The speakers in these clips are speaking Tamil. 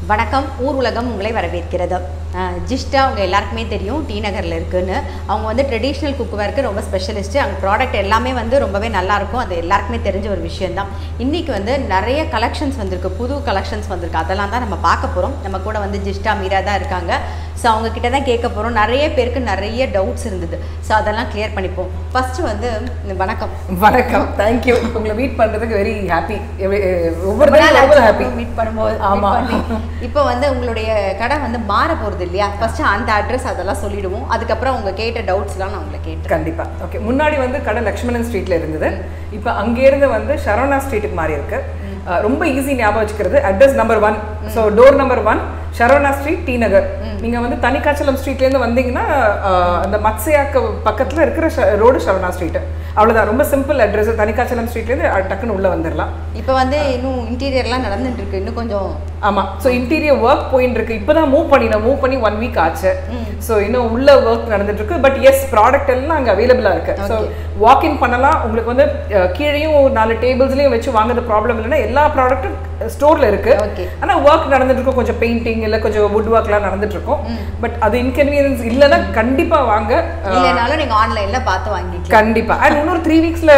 வணக்கம் ஊர் உலகம் உங்களை வரவேற்கிறது அஹ் ஜிஷ்டா அவங்க எல்லாருக்குமே தெரியும் டி நகரில் இருக்குன்னு அவங்க வந்து ட்ரெடிஷ்னல் குக்வேருக்கு ரொம்ப ஸ்பெஷலிஸ்ட்டு அவங்க ப்ராடக்ட் எல்லாமே வந்து ரொம்பவே நல்லா இருக்கும் அது எல்லாருக்குமே தெரிஞ்ச ஒரு விஷயம்தான் இன்றைக்கி வந்து நிறைய கலெக்ஷன்ஸ் வந்திருக்கு புது கலெக்ஷன்ஸ் வந்திருக்கு அதெல்லாம் தான் நம்ம பார்க்க போகிறோம் நம்ம கூட வந்து ஜிஷ்டா மீரா தான் இருக்காங்க ஸோ அவங்க கிட்ட தான் கேட்க போகிறோம் நிறைய பேருக்கு நிறைய டவுட்ஸ் இருந்தது ஸோ அதெல்லாம் கிளியர் பண்ணிப்போம் ஃபஸ்ட்டு வந்து வணக்கம் வணக்கம் தேங்க்யூ உங்களை மீட் பண்றதுக்கு வெரி ஹாப்பி ஒவ்வொரு ரொம்ப நாள் ரொம்ப ஆச்சு ஹாப்பி மீட் பண்ணும்போது ஆமா. meet பண்ணி. இப்போ வந்து உங்களுடைய கடை வந்து மாற போகிறது இல்லையா ஃபர்ஸ்ட் அந்த அட்ரஸ் அதெல்லாம் சொல்லிடுவோம் அதுக்கப்புறம் உங்க கேட்ட டவுட்ஸ்லாம் நான் உங்களை கேட்டேன் கண்டிப்பா ஓகே முன்னாடி வந்து கடை லக்ஷ்மணன் ஸ்ட்ரீட்ல இருந்தது இப்போ அங்கேருந்து வந்து சரவணா ஸ்ட்ரீட்டுக்கு மாறி இருக்கு அஹ் ரொம்ப ஈஸி ஞாபகம் வச்சுக்கிறது address number one so door number one Saravana street T Nagar நீங்க வந்து தனிக்காச்சலம் ஸ்ட்ரீட்ல இருந்து வந்தீங்கன்னா அஹ், அந்த மத்ஸ்யாக்கு பக்கத்துல இருக்கிற ரோடு சரவணா ஸ்ட்ரீட் அவ்வளவுதான் ரொம்ப சிம்பிள் அட்ரஸ் தனிக்காச்சலம் ஸ்ட்ரீட்ல இருந்து அஹ், டக்குன்னு உள்ள வந்துடலாம் இப்போ வந்து இன்னும் இன்டீரியர்லாம் நடந்துட்டு இருக்கு இன்னும் கொஞ்சம் ஆமா ஸோ இன்டீரியர் ஒர்க் போயின்னு இருக்கு இப்போதான் மூவ் பண்ணினோம் மூவ் பண்ணி ஒன் வீக் ஆச்சு ஸோ இன்னும் உள்ள ஒர்க் நடந்துட்டு இருக்கு பட் எஸ் ப்ராடக்ட் எல்லாம் அங்கே அவைலபிளா இருக்கு ஸோ வாக் இன் பண்ணலாம் உங்களுக்கு வந்து அஹ், கீழேயும் ஒரு நாலு டேபிள்ஸ்லயும் வச்சு வாங்குறது ப்ராப்ளம் இல்லைன்னா எல்லா ப்ராடக்ட்டும் ஸ்டோர்ல இருக்கு ஓகே ஆனா ஒர்க் நடந்துட்டு இருக்கும் கொஞ்சம் பெயிண்டிங் இல்ல கொஞ்சம் வுட் ஒர்க்லாம் நடந்துட்டு இருக்கும் பட் அது இன்கன்வீனியன்ஸ் இல்லைன்னா கண்டிப்பா வாங்க அஹ், இல்லைனாலும் நீங்க ஆன்லைன்ல பார்த்து வாங்கிக்கலாம் கண்டிப்பா அண்ட் இன்னொரு த்ரீ வீக்ஸ்ல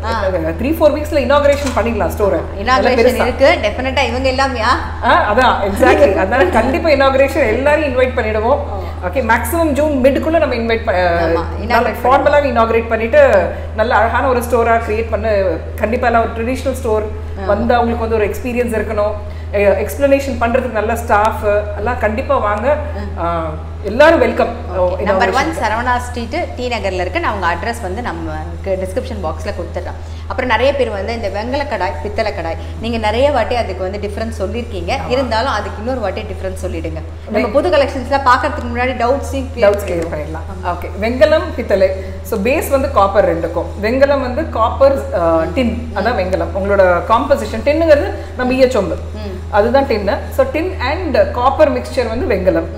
த்ரீ ஃபோர் வீக்ஸ்ல இனாகிரேஷன் பண்ணிக்கலாம் ஸ்டோரை இனாகிரேஷன் இருக்கு டெஃபினட்டா இவங்க எல்லாமையா ஆ, அதான் எக்ஸாக்ட்லி அதனால கண்டிப்பா இனாகிரேஷன் எல்லாரையும் இன்வைட் பண்ணிடுவோம் ஓகே மேக்ஸிமம் ஜூன் மிட்டுக்குள்ள நம்ம இன்வைட் ஆமா, inaugurate ஃபார்மலாக இனாகிரேட் பண்ணிட்டு நல்ல அழகான ஒரு ஸ்டோரா கிரியேட் பண்ண கண்டிப்பா எல்லாம் ஒரு ட்ரெடிஷ்னல் ஸ்டோர் வந்து அவங்களுக்கு வந்து ஒரு எக்ஸ்பீரியன்ஸ் இருக்கணும் எக்ஸ்பிளனேஷன் பண்றதுக்கு நல்ல ஸ்டாஃப் எல்லாம் கண்டிப்பா வாங்க ஆ, எல்லாரும் welcome number one Saravana street T நகர்ல இருக்கு நான் உங்க அட்ரஸ் வந்து நமக்கு டிஸ்கிரிப்ஷன் பாக்ஸ்ல கொடுத்துட்றேன் அப்புறம் நிறைய பேர் வந்து இந்த வெங்கல கடாய் பித்தளை கடாய் நீங்க நிறைய வாட்டி அதுக்கு வந்து டிஃபரன்ஸ் சொல்லியிருக்கீங்க இருந்தாலும் அதுக்கு இன்னொரு வாட்டி டிஃபரன்ஸ் சொல்லிடுங்க நம்ம புது கலெக்ஷன்ஸ்லாம் பார்க்கறதுக்கு முன்னாடி டவுட்ஸையும் டவுட்ஸ் கிளியர் பண்ணிடலாம் ஓகே வெங்கலம் பித்தளை ஸோ பேஸ் வந்து காப்பர் ரெண்டுக்கும் வெங்கலம் வந்து காப்பர் டின் அதான் வெங்கலம் உங்களோட காம்போசிஷன் டின்னுங்கிறது நம்ம ஈயச்சொம்பு அதுதான் tin so tin and copper mixture வந்து வெங்கலம்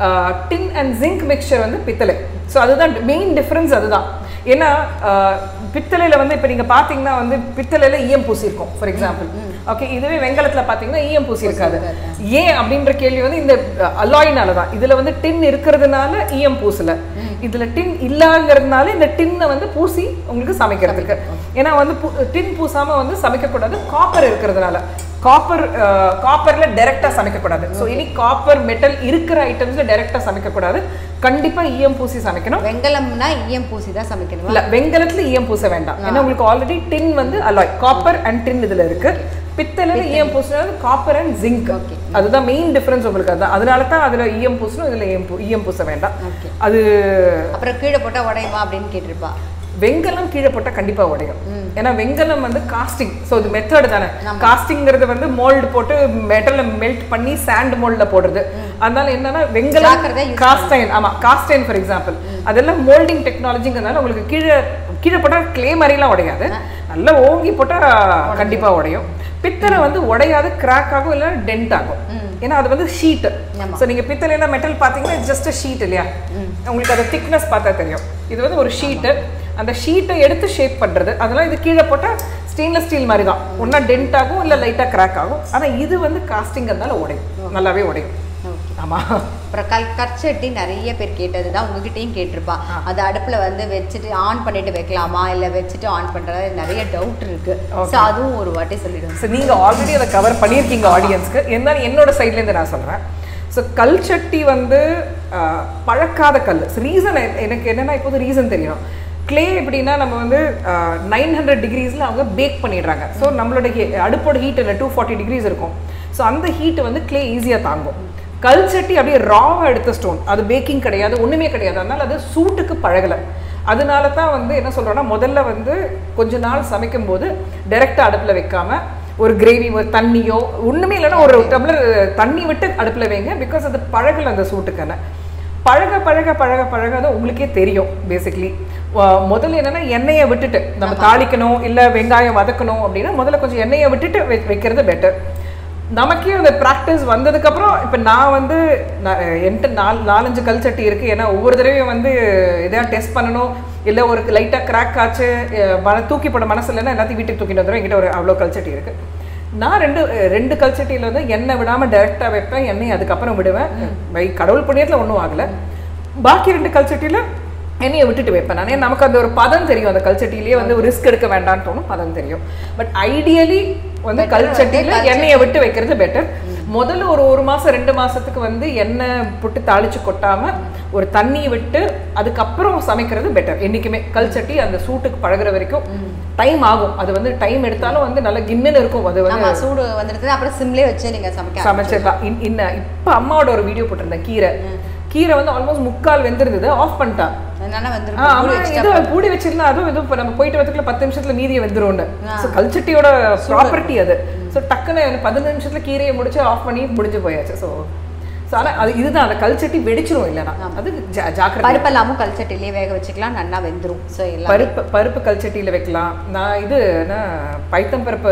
டின் அண்ட் ஜிங்க் மிக்சர் வந்து பித்தளை ஸோ அதுதான் மெயின் டிஃப்ரென்ஸ் அதுதான் ஏன்னா ஆஹ், பித்தளையில வந்து இப்போ நீங்க பாத்தீங்கன்னா வந்து பித்தளையில ஈயம் பூசி இருக்கும் ஃபார் எக்ஸாம்பிள் ஓகே இதுவே வெங்கலத்துல பாத்தீங்கன்னா ஈயம் பூசி இருக்காது ஏன் அப்படின்ற கேள்வி வந்து இந்த அலாயினால தான் இதுல வந்து டின் இருக்கிறதுனால ஈயம் பூசல இதுல டின் இல்லாங்கிறதுனால இந்த டின்னை வந்து பூசி உங்களுக்கு சமைக்கிறதுக்கு ஏன்னா வந்து டின் பூசாம வந்து சமைக்க கூடாது காப்பர் இருக்கிறதுனால காப்பர் காப்பர்ல டைரக்டா சமைக்க கூடாது ஸோ இனி காப்பர் மெட்டல் இருக்கிற ஐட்டம்ஸ்ல டைரக்டா சமைக்க கூடாது கண்டிப்பா ஈயம் பூசி சமைக்கணும் வெங்கலம்னா ஈயம் பூசி தான் சமைக்கணும் இல்ல வெங்கலத்துல ஈயம் பூச வேண்டாம் ஏன்னா உங்களுக்கு ஆல்ரெடி டின் வந்து அலாய் காப்பர் அண்ட் டின் இதுல இருக்கு பித்தளைல ஈயம் பூசினது காப்பர் அண்ட் ஜிங்க் Okay. அதுதான் மெயின் டிஃபரன்ஸ் உங்களுக்கு அதுதான் அதனால தான் அதுல ஈயம் பூசணும் இதுல ஈயம் பூ- ஈயம் பூச வேண்டாம் ஓகே அது அப்புறம் கீழே போட்டா உடையுமா அப்படின்னு கேட்டிருப்பா வெங்கலம் கீழே போட்டா கண்டிப்பா உடையும் ஏன்னா வெங்கலம் வந்து காஸ்டிங் ஸோ இது மெத்தட் தானே காஸ்டிங்கிறது வந்து மோல்டு போட்டு மெட்டல்ல மெல்ட் பண்ணி சாண்ட் மோல்ட்ல போடுறது அதனால என்னன்னா வெங்கலம் ஜாக்கிரதையா use காஸ்டைன் ஆமா காஸ்டைன் ஃபார் எக்ஸாம்பிள் அதெல்லாம் மோல்டிங் டெக்னாலஜிங்கிறதுனால உங்களுக்கு கீழே கீழே போட்டா கிளே மாதிரிலாம் உடையாது நல்லா ஓங்கி போட்டா கண்டிப்பா உடையும் பித்தளை வந்து உடையாது கிராக் ஆகும் இல்ல டென்ட் ஆகும் ஏன்னா அது வந்து ஷீட் ஆமா. ஸோ நீங்க பித்தளைனா மெட்டல் பாத்தீங்கன்னா ஜஸ்ட் ஷீட் இல்லையா உங்களுக்கு அது திக்னஸ் பார்த்தா தெரியும் இது வந்து ஒரு ஷீட்டு அந்த ஷீட்டை எடுத்து ஷேப் பண்றது அதெல்லாம் இது கீழே போட்டா ஸ்டெயின்லெஸ் ஸ்டீல் மாதிரி தான் ஒன்றா டென்ட் ஆகும் இல்லை லைட்டாக கிராக் ஆகும் ஆனா இது வந்து காஸ்டிங்கிறதுனால உடையும் நல்லாவே உடையும் ஓகே ஆமா அப்புறம் கல் கற்சட்டி நிறைய பேர் கேட்டது தான் உங்ககிட்டயும் கேட்டிருப்பா அது அடுப்புல வந்து வச்சுட்டு ஆன் பண்ணிட்டு வைக்கலாமா இல்ல வச்சுட்டு ஆன் பண்றது நிறைய டவுட் இருக்கு ஸோ அதுவும் ஒரு வாட்டி சொல்லிடுங்க ஸோ நீங்க ஆல்ரெடி அதை கவர் பண்ணியிருக்கீங்க ஆடியன்ஸ்க்கு இருந்தாலும் என்னோட side ல இருந்து நான் சொல்றேன் ஸோ கல் சட்டி வந்து ஆஹ், பழக்காத கல் ரீசன் எனக்கு என்னன்னா இப்போது ரீசன் தெரியணும் க்ளே எப்படின்னா நம்ம வந்து நைன் ஹண்ட்ரட் டிகிரீஸில் அவங்க பேக் பண்ணிடுறாங்க ஸோ நம்மளோட he- அடுப்போட ஹீட் இல்லை டூ ஃபார்ட்டி டிகிரிஸ் இருக்கும் ஸோ அந்த ஹீட் வந்து க்ளே ஈஸியாக தாங்கும் கல் சட்டி அப்படியே ராவாக எடுத்த ஸ்டோன் அது பேக்கிங் கிடையாது ஒன்றுமே கிடையாது அதனால அது சூட்டுக்கு பழகலை அதனால தான் வந்து என்ன சொல்கிறோன்னா முதல்ல வந்து கொஞ்ச நாள் சமைக்கும் போது டைரெக்டாக அடுப்பில் வைக்காம ஒரு கிரேவி ஒரு தண்ணியோ ஒன்றுமே இல்லைன்னா ஒரு டம்ளர் தண்ணி விட்டு அடுப்பில் வைங்க பிகாஸ் அது பழகல அந்த சூட்டுக்கான பழக பழக பழக பழக அது உங்களுக்கே தெரியும் பேசிக்லி முதல்ல என்னன்னா எண்ணெயை விட்டுட்டு நம்ம தாளிக்கணும் இல்லை வெங்காயம் வதக்கணும் அப்படின்னா முதல்ல கொஞ்சம் எண்ணெயை விட்டுட்டு வை- வைக்கிறது பெட்டர் நமக்கே அந்த ப்ராக்டிஸ் வந்ததுக்கப்புறம் இப்போ நான் வந்து நான் என்கிட்ட நாலு நாலஞ்சு கல் சட்டி இருக்குது ஏன்னா ஒவ்வொரு தடவையும் வந்து எதாவது டெஸ்ட் பண்ணணும் இல்லை ஒரு லைட்டாக கிராக் ஆச்சு அஹ் மன தூக்கி போட மனசு இல்லைன்னா எல்லாத்தையும் வீட்டுக்கு தூக்கிட்டு வந்துடும் என்கிட்ட ஒரு அவ்வளோ கல் சட்டி இருக்குது நான் ரெண்டு ரெண்டு கல்ச்சட்டியில் வந்து எண்ணெய் விடாமல் டைரெக்டாக வைப்பேன் எண்ணெய் அதுக்கப்புறம் விடுவேன் வை கடவுள் புண்ணியத்தில் ஒன்றும் ஆகலை பாக்கி ரெண்டு கல்ச்சட்டியில் எண்ணெயை விட்டுட்டு வைப்பேன் நான் நமக்கு அந்த ஒரு பதம் தெரியும் அந்த கல்ச்சட்டிலேயே வந்து ஒரு ரிஸ்க் எடுக்க வேண்டாம்னு தோணும் பதம் தெரியும் பட் ஐடியலி வந்து கல்ச்சட்டியில் எண்ணெயை விட்டு வைக்கிறது பெட்டர் முதல்ல ஒரு ஒரு மாசம் ரெண்டு மாசத்துக்கு வந்து எண்ணெய் போட்டு தாளிச்சு கொட்டாம ஒரு தண்ணி விட்டு அதுக்கப்புறம் சமைக்கிறது பெட்டர் என்னைக்குமே கல்ச்சட்டி அந்த சூட்டுக்கு பழகுற வரைக்கும் டைம் ஆகும் அது வந்து டைம் எடுத்தாலும் வந்து நல்ல கிண்ணுன்னு இருக்கும் அது வந்து ஆமா சூடு வந்துடுது அப்புறம் சிம்லேயே வச்சு நீங்க சமைக்க சமைச்சிடலாம் இன் இன்ன இப்போ அம்மாவோட ஒரு வீடியோ போட்டிருந்தேன் கீரை கீரை வந்து ஆல்மோஸ்ட் முக்கால் வெந்திருந்தது ஆஃப் பண்ணிட்டா அதனால ஆ, வந்துடும் ஆமா, இது பூடி வச்சிருந்தா அதுவும் இது இப்போ நம்ம போயிட்டு வரதுக்குள்ள பத்து நிமிஷத்துல மீதியை வெந்துரும்னு ஸோ கல்ச்சட்டியோட ப்ராப்பர்ட்டி அது ஸோ டக்குன்னு எனக்கு பதினஞ்சு நிமிஷத்துல கீரையை முடிச்சு ஆஃப் பண்ணி முடிஞ்சு போயாச்சு ஸோ ஸோ ஆனால் அது இதுதான் அந்த கல்ச்சட்டி வெடிச்சிரும் இல்லைனா அது ஜா- ஜாக்கிரதை பருப்பெல்லாமும் கல்ச்சட்டிலேயே வேக வச்சுக்கலாம் நல்லா வெந்துரும் ஸோ எல்லாம் பருப்பு பருப்பு கல்ச்சட்டியில வைக்கலாம் நான் இது என்ன பைத்தம் பருப்பு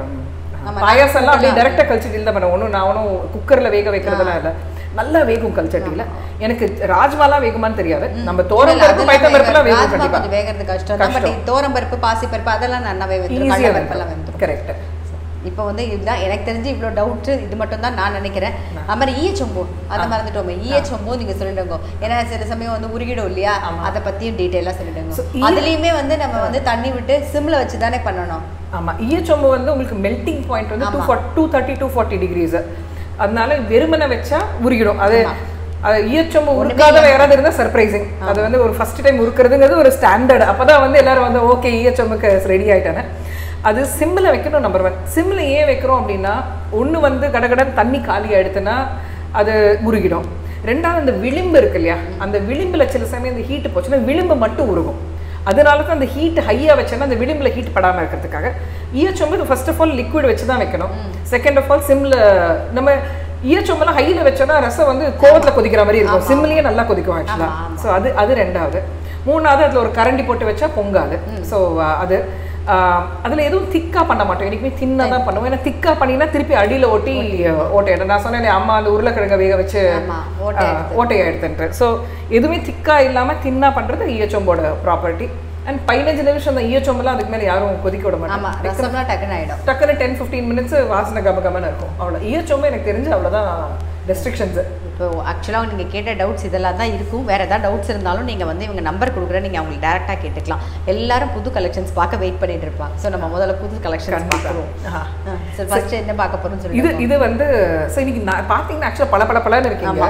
ஆமா, பாயாசம் எல்லாம் அப்படியே டேரக்டா கல்ச்சட்டியில் தான் பண்ணேன் ஒன்றும் நான் ஒன்றும் குக்கர்ல வேக வைக்கிறதெல்லாம் இல்லை நல்லா வேகும் கல்ச்சட்டியில எனக்கு ராஜ்மாலாம் வேகுமான்னு தெரியாது நம்ம தோரம் இல்ல, பருப்பு அதெல்லாம் பைத்தம் பருப்புலாம் வேக- வேகும் ராஜ்மா கண்டிப்பா கொஞ்சம் வேகிறது கஷ்டம் தான் பட் தோரம் பருப்பு பாசி பருப்பு அதெல்லாம் நல்லாவே வெந்துரும் ஈஸியாக கடலை பருப்பெல்லாம் வெந்துரும் கரெக்ட் இப்போ வந்து இதுதான் எனக்கு தெரிஞ்சு இவ்வளோ டவுட்டு இது மட்டும் தான் நான் நினைக்கிறேன் அது மாதிரி ஈயச்சொம்பு அதை மறந்துட்டோமே ஈயச்சொம்பு நீங்க சொல்லிடுங்க ஏன்னா சில சமயம் வந்து உருகிடும் இல்லையா அதை பத்தியும் டீட்டெயிலாக So, சொல்லிடுங்க ஈ- அதுலயுமே வந்து நம்ம வந்து தண்ணி விட்டு சிம்ல வச்சு தானே பண்ணணும் ஆமா ஈயச்சொம்பு வந்து உங்களுக்கு மெல்டிங் பாயிண்ட் வந்து two two thirty two forty degrees அதனால வெறுமனை வச்சா உருகிடும் அது அது ஈயச்சொம்பு உருக்காத யாராவது இருந்தா சர்ப்ரைசிங் அது வந்து ஒரு ஃபர்ஸ்ட் டைம் உருக்குறதுங்கிறது ஒரு ஸ்டாண்டர்ட் அப்பதான் வந்து எல்லாரும் வந்து ஓகே ஈயச்சொம்புக்கு ரெடி ஆயிட்டானே அது சிம்மில் வைக்கணும் நம்பர் ஒன் சிம்மில் ஏன் வைக்கிறோம் அப்படின்னா ஒன்று வந்து கடகடன் தண்ணி காலி ஆயிடுத்துன்னா அது உருகிடும் ரெண்டாவது அந்த விளிம்பு இருக்கு இல்லையா அந்த விளிம்புல சில சமயம் இந்த ஹீட்டு போச்சுன்னா விளிம்பு மட்டும் உருகும் அதனால தான் அந்த ஹீட் ஹையாக வச்சோன்னா அந்த விளிம்பில் ஹீட் படாமல் இருக்கிறதுக்காக ஈயச்சொம்பு ஃபர்ஸ்ட் ஆஃப் ஆல் லிக்விட் வச்சு தான் வைக்கணும் செகண்ட் ஆஃப் ஆல் சிம்ல நம்ம ஈயச்சொம்பெல்லாம் ஹையில் வச்சோன்னா ரசம் வந்து கோவத்தில் கொதிக்கிற மாதிரி இருக்கும் சிம்லேயே நல்லா கொதிக்கும் ஆக்சுவலாக ஸோ அது அது ரெண்டாவது மூணாவது அதில் ஒரு கரண்டி போட்டு வச்சா பொங்காது ஸோ அது ஆஹ், அதுல எதுவும் திக்கா பண்ண மாட்டோம் எனக்குமே தின்னா தான் பண்ணுவோம் ஏன்னா திக்கா பண்ணினா திருப்பி அடியில ஓட்டி ஓட்டையிடும் நான் சொன்னேன் அம்மா அந்த உருளைக்கிழங்க வேக வச்சு ஆமா, ஓட்டை ஆஹ், ஓட்டையை எடுத்துட்டு ஸோ எதுவுமே திக்கா இல்லாம தின்னா பண்றது ஈயச்சொம்போட ப்ராப்பர்ட்டி அண்ட் பதினஞ்சு நிமிஷம் அந்த ஈயச்சொம்பெல்லாம் அதுக்கு மேல யாரும் கொதிக்க விட ஆமா மாட்டாங்க ரசம்லாம் டக்குன்னு ஆயிடும் டக்குன்னு டென் ஃபிஃப்டீன் மினிட்ஸ் வாசனை கம கமன்னு இருக்கும் அவ்வளோ ஈயச்சொம்பு எனக்கு தெரிஞ்சு அவ்வளோதான் ரெஸ்ட்ரிக்ஷன்ஸ் இப்போ ஆக்சுவலாக நீங்கள் கேட்ட டவுட்ஸ் இதெல்லாம் தான் இருக்கும் வேறு ஏதாவது டவுட்ஸ் இருந்தாலும் நீங்கள் வந்து இவங்க நம்பர் கொடுக்குறேன் நீங்கள் அவங்களுக்கு டேரெக்டாக கேட்டுக்கலாம் எல்லாரும் புது கலெக்ஷன்ஸ் பார்க்க வெயிட் பண்ணிட்டு இருப்பாங்க ஸோ நம்ம முதல்ல புது கலெக்ஷன்ஸ் பார்க்குறோம் சரி ஃபர்ஸ்ட் என்ன பார்க்க போகிறோம்னு இது சொல்லி இது வந்து ஸோ இன்னைக்கு நான் பார்த்தீங்கன்னா ஆக்சுவலாக பல பல பலன்னு இருக்கீங்க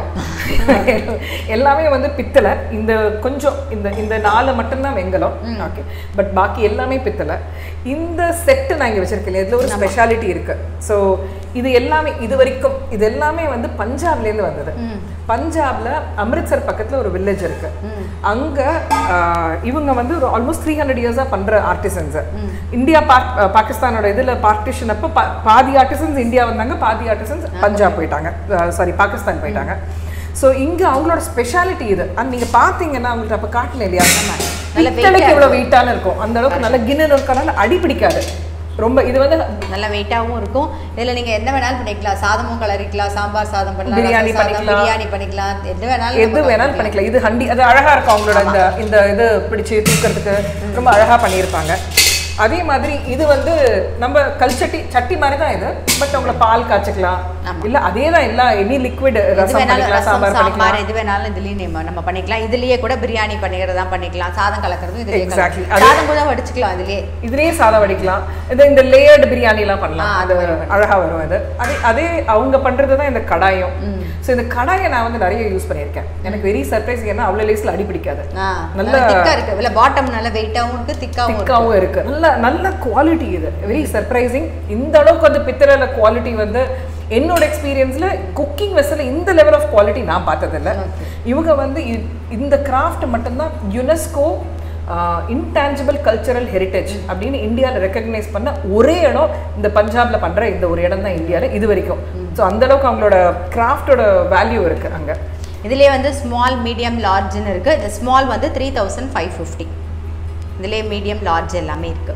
எல்லாமே வந்து பித்தளை இந்த கொஞ்சம் இந்த இந்த நாலு மட்டும்தான் வெங்கலம் ஓகே பட் பாக்கி எல்லாமே பித்தளை இந்த செட்டு நான் இங்கே வச்சிருக்கேன் இதில் ஒரு ஸ்பெஷாலிட்டி இருக்கு ஸோ இது எல்லாமே இது வரைக்கும் இது எல்லாமே வந்து பஞ்சாப்லேருந்து வந்தது பஞ்சாப்ல அம்ரித்சர் பக்கத்துல ஒரு வில்லேஜ் இருக்கு அங்க ஆஹ், இவங்க வந்து ஒரு ஆல்மோஸ்ட் த்ரீ ஹண்ட்ரட் இயர்ஸா பண்ற ஆர்டிசன்ஸ் இந்தியா பாக்- அஹ், பாகிஸ்தானோட இதுல பார்ட்டிஷன் அப்போ பா- பாதி ஆர்டிசன்ஸ் இந்தியா வந்தாங்க பாதி ஆர்டிசன்ஸ் பஞ்சாப் போயிட்டாங்க சாரி பாகிஸ்தான் போயிட்டாங்க ஸோ இங்க அவங்களோட ஸ்பெஷாலிட்டி இது அண்ட் நீங்க பாத்தீங்கன்னா அவங்களுக்கு அப்ப காட்டல இல்லையா நல்ல பித்தளைக்கு எவ்வளவு வெயிட்டான இருக்கும் அந்த அளவுக்கு நல்ல கிண்ணு இருக்கனால அடி பிடிக்காது ரொம்ப இது வந்து நல்ல வெயிட்டாகவும் இருக்கும் இதில் நீங்கள் என்ன வேணாலும் பண்ணிக்கலாம் சாதமும் கலரிக்கலாம் சாம்பார் சாதம் பண்ணலாம் பிரியாணி ரசம் சாதம், பண்ணிக்கலாம். பிரியாணி பண்ணிக்கலாம் எது வேணாலும் எது வேணாலும் பண்ணிக்கலாம் இது ஹண்டி அது அழகா இருக்கும் அவங்களோட இந்த இந்த இது பிடிச்சு தூக்கிறதுக்கு ரொம்ப அழகா பண்ணியிருப்பாங்க அதே மாதிரி இது வந்து நம்ம கல்ச்சட்டி சட்டி மாதிரி தான் இது பட் உங்களை பால் காய்ச்சிக்கலாம் இல்ல அதே தான் எல்லா எனி லிக்விட் எது ரசம் வேணாலும் பண்ணிக்கலாம் ரசம் சாம்பார் பண்ணிக்கலாம் சாம்பார் எது வேணாலும் இதுலயும் நம்ம நம்ம பண்ணிக்கலாம் இதுலயே கூட பிரியாணி பண்ணிக்கிறதா பண்ணிக்கலாம் சாதம் கலக்கிறதும் இதுலயே Exactly. கலக்கலாம். சாதம் கூட வடிச்சுக்கலாம் இதுலயே இதுலயே சாதம் வடிக்கலாம் இது இந்த லேயர்டு பிரியாணி எல்லாம் பண்ணலாம் ஆ, அது அழகா வரும் அது அதே அதே அவங்க பண்றது தான் இந்த கடாயம் ஸோ இந்த கடாயை நான் வந்து நிறைய யூஸ் பண்ணியிருக்கேன் எனக்கு வெரி சர்ப்ரைஸ் ஏன்னா அவ்வளோ லேஸ்ல அடி பிடிக்காது ஆ, நல்ல நல்ல திக்கா இருக்கு இல்ல பாட்டம் நல்ல வெயிட்டாவும் இருக்கு திக்காவும் இருக்கு திக்காவும் இருக்கு நல்ல நல்ல குவாலிட்டி இது வெரி சர்ப்ரைசிங் இந்த அளவுக்கு வந்து பித்தளைல குவாலிட்டி வந்து என்னோட எக்ஸ்பீரியன்ஸ்ல குக்கிங் வெஸ்ல இந்த லெவல் ஆஃப் குவாலிட்டி நான் பார்த்ததில்ல இவங்க வந்து இ- இந்த கிராஃப்ட் மட்டும்தான் யுனெஸ்கோ இன்டான்ஜிபிள் கல்ச்சரல் ஹெரிட்டேஜ் அப்படின்னு இந்தியாவில் ரெக்கக்னைஸ் பண்ண ஒரே இடம் இந்த பஞ்சாப்ல பண்ற இந்த ஒரு இடம் தான் இந்தியாவில் இது வரைக்கும் ஸோ அந்த அளவுக்கு அவங்களோட கிராஃப்டோட வேல்யூ இருக்கு அங்க இதுலயே வந்து ஸ்மால் மீடியம் லார்ஜ்னு இருக்கு இந்த ஸ்மால் வந்து த்ரீ தௌசண்ட் ஃபைவ் ஃபிஃப்டி இதுலயே மீடியம் லார்ஜ் எல்லாமே இருக்கு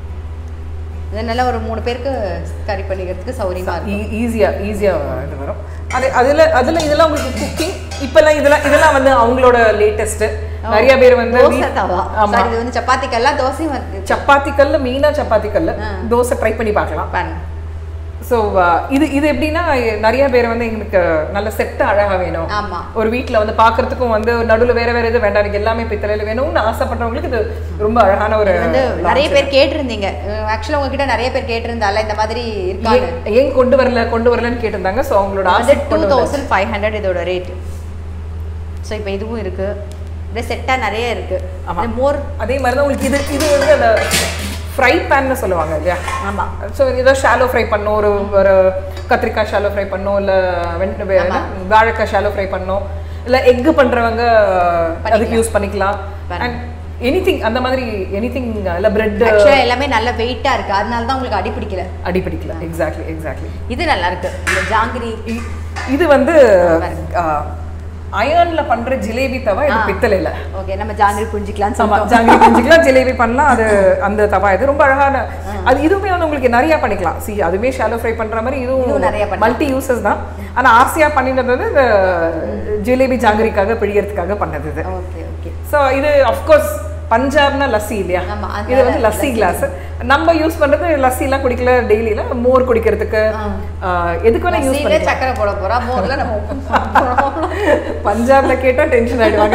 இது நல்லா ஒரு மூணு பேருக்கு கறி பண்ணிக்கிறதுக்கு சௌரியமா இருக்கும் ஈஸியா ஈஸியா இது வரும் அது அதுல அதுல இதெல்லாம் உங்களுக்கு குக்கிங் இப்பெல்லாம் இதெல்லாம் இதெல்லாம் வந்து அவங்களோட லேட்டஸ்ட் நிறைய பேர் வந்து தோசை வீ- தவா ஆமா சாரி இது வந்து சப்பாத்தி கல்லா தோசையும் வருது சப்பாத்தி கல்லு மெயினா சப்பாத்தி கல்லு தோசை ட்ரை பண்ணி பார்க்கலாம் பாருங்க ஸோ இது இது எப்படின்னா நிறைய பேர் வந்து எங்களுக்கு நல்ல செட்டு அழகா வேணும் ஆமா ஒரு வீட்ல வந்து பார்க்கறதுக்கும் வந்து நடுவுல வேற வேற இது வேண்டாம் எனக்கு எல்லாமே பித்தளையில வேணும்னு ஆசைப்படுறவங்களுக்கு இது ரொம்ப அழகான ஒரு வந்து நிறைய பேர் கேட்டிருந்தீங்க ஆக்சுவலா உங்ககிட்ட நிறைய பேர் கேட்டிருந்தால இந்த மாதிரி இருக்காங்க ஏன் ஏன் கொண்டு வரல கொண்டு வரலன்னு கேட்டிருந்தாங்க ஸோ அவங்களோட வந்து ஆசை டூ தௌசண்ட் ஃபைவ் ஹண்ட்ரட் இதோட ரேட் ஸோ இப்போ இதுவும் இருக்கு இப்படியே செட்டாக நிறைய இருக்கு ஆமா. மோர் அதே மாதிரி தான் உங்களுக்கு இது இது வந்து அந்த ஃப்ரை பேன்னு சொல்லுவாங்க இல்லையா ஆமா ஸோ ஏதோ ஷாலோ ஃப்ரை பண்ணோம் ஒரு ஒரு கத்திரிக்காய் ஷாலோ ஃப்ரை பண்ணோம் இல்லை வெண்ட வே- என்ன? வாழைக்காய் ஷாலோ ஃப்ரை பண்ணோம் இல்லை எக்கு பண்ணுறவங்க அதுக்கு யூஸ் பண்ணிக்கலாம் அண்ட் எனி அந்த மாதிரி எனி திங் இல்லை பிரெட் ஆக்சுவலாக எல்லாமே நல்ல வெயிட்டா இருக்கு அதனால தான் உங்களுக்கு அடி பிடிக்கல அடி பிடிக்கல எக்ஸாக்ட்லி எக்ஸாக்ட்லி இது நல்லா இருக்கு இந்த ஜாங்கிரி இது வந்து அயர்ன்ல பண்ற ஜிலேபி தவா இது பித்தளையில ஓகே நம்ம ஜாங்கிரி புரிஞ்சிக்கலாம்னு ஆமா சொல்லிட்டோம் ஜாங்கிரி பஞ்சுக்கலாம் ஜிலேபி பண்ணலாம் அது அந்த தவா இது ரொம்ப அழகான அது இதுவுமே வந்து உங்களுக்கு நிறைய பண்ணிக்கலாம் சி அதுவே ஷாலோ ஃப்ரை பண்ற மாதிரி இதுவும் இதுவும் நிறைய பண்ணலாம். மல்டி யூசஸ் தான் ஆனா ஆசையா பண்ணினது வந்து இந்த ஜிலேபி ஜாங்கிரிக்காக பிழியறதுக்காக பண்ணது இது ஓகே ஓகே ஸோ இது அஃப்கோர்ஸ் பஞ்சாப்னா லஸ்ஸி இல்லையா ஆமா, அதனால இது வந்து லஸ்ஸி கிளாஸ் நம்ம யூஸ் பண்றது லஸ்ஸி எல்லாம் குடிக்கல டெய்லியில மோர் குடிக்கிறதுக்கு ஆஹ், எதுக்கு வேணா யூஸ் சீலே சக்கரை போட போறா மோர்ல நம்ம உப்பு போட போறோம். பஞ்சாப்ல கேட்டா டென்ஷன் ஆயிடுவாங்க